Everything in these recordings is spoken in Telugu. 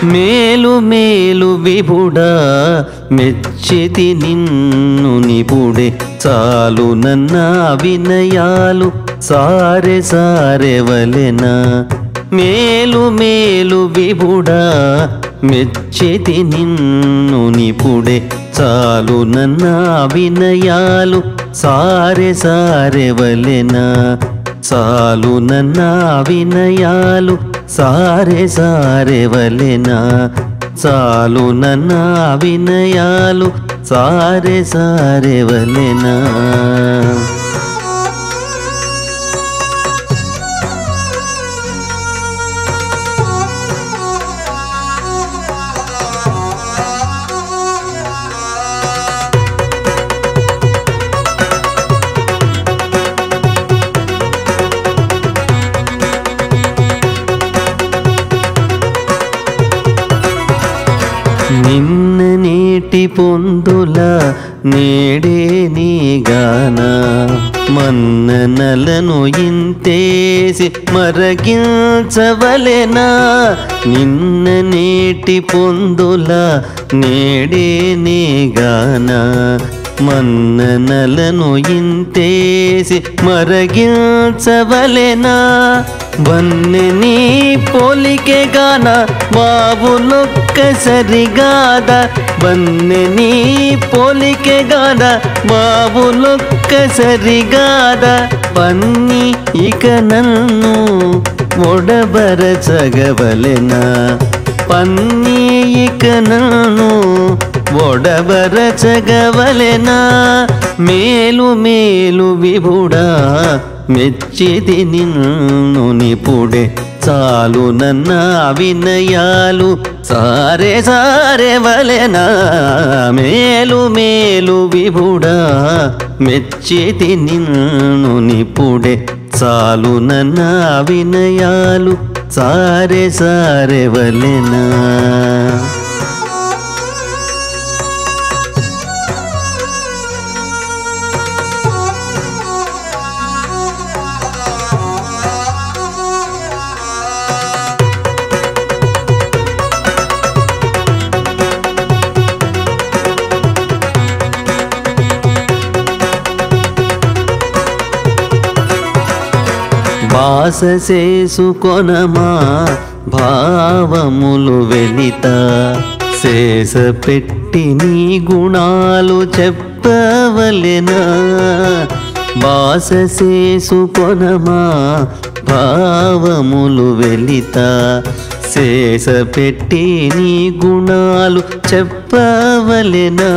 మేలు మేలు విభుడా మెచ్చితి నిన్ను నిపుడే చాలు నన్న వినయాలు సారె సారె వలెనా మేలు మేలు విభుడా మెచ్చితి నిన్ను నిపుడే చాలు నన్న వినయాలు సారె సారె వలెనా చాలు నన్న వినయాలు సారె సారె వలెనా చాలు నన్న వినయాలు సారె సారె వలెనా నిన్న నేటి పొందుల నేడే నీగాన మన్ననలను ఇంతేసి మరగించవలెనా నిన్న నేటి పొందుల నేడే నీగాన మన్ననలను ఇంతేసి మరగించవలెనా వన్నె నీ పోలికే గాన బాబులొక్క సరిగాద వన్నె నీ పోలికే గాన బాబులొక్క సరిగాద పన్ని ఇక నన్ను ఒడబరచగవలెనా పన్ని ఇక నన్ను ఒడబరచగవలెనా మేలు మేలు విభుడా మెచ్చిది నిన్ను నిపుడే చాలు నన్న వినయాలు సారే సారే వలెనా మేలు మేలు విభుడా మెచ్చిది నిన్ను నిపుడే చాలు నన్న వినయాలు సారే సారే వలెనా బాస చేసుకొనమా భావములు వెలిత శేష పెట్టి నీ గుణాలు చెప్పవలెనా బాస చేసుకొనమా భావములు వెలిత శేష పెట్టి నీ గుణాలు చెప్పవలెనా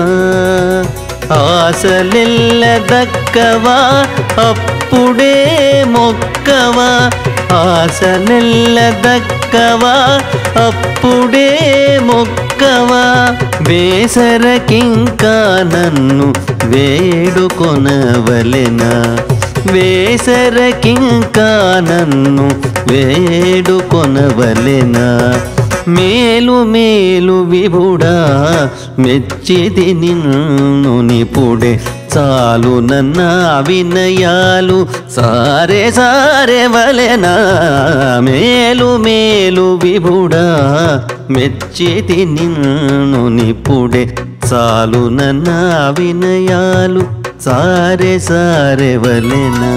ఆశలెల్ల దక్కవా అప్పుడే మొక్కవా ఆశలెల్ల దక్కవా అప్పుడే మొక్కవా వేసరకింకా నన్ను వేడుకొనవలెనా వేసరకింకా నన్ను వేడుకొనవలెనా మేలు మేలు విభుడా మెచ్చిది నిన్ను నిపుడే చాలు నన్న వినయాలు సారే సారే వలెనా మేలు మేలు విభుడా మెచ్చిది నిన్ను నిపుడే చాలు నన్న వినయాలు సారే సారే వలెనా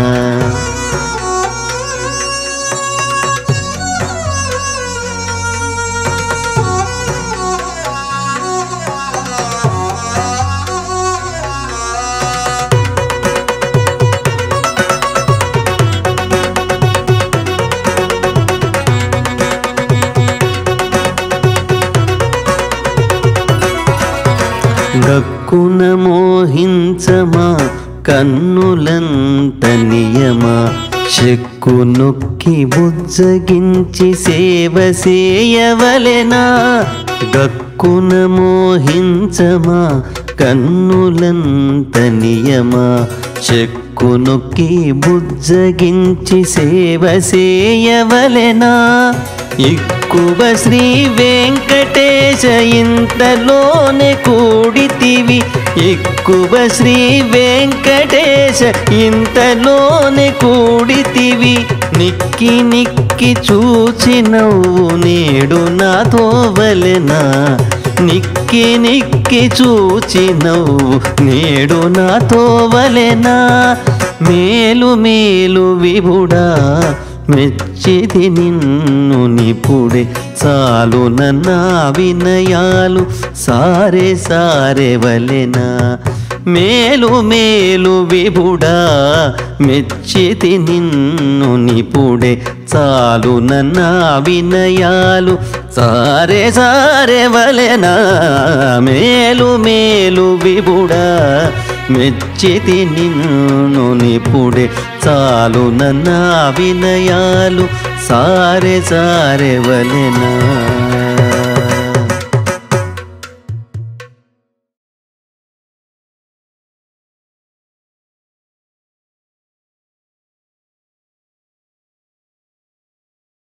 గక్కున మోహించమా కన్నులంత నియమా చెక్కు నొక్కి బుజ్జగించి సేవ చేయవలెనా గక్కున మోహించమా కన్నులంత నియమా చెక్కు నొక్కి బుజ్జగించి సేవ చేయవలెనా ఎక్కువ శ్రీ వెంకటేశ ఇంతలోనే కూడితివి ఎక్కువ శ్రీ వెంకటేశ ఇంతలోనే కూడితివి నిక్కి నిక్కి చూచి నవ్వు నేడు నాతో వలెనా నిక్కి నిక్కి చూచి నవ్వు నేడు నాతో వలెనా మేలు మేలు విభుడా మెచ్చితి నిన్ను నిపుడే చాలు నన్న వినయాలు సారే సారే వలెనా మేలు మేలు విభుడా మెచ్చితి నిన్ను నిపుడే చాలు నన్న వినయాలు సారే సారే వలెనా మేలు మేలు విభుడా మెచ్చితి నిన్ను నిపుడే చాలు నన్న వినయాలు సారే సారే వలెనా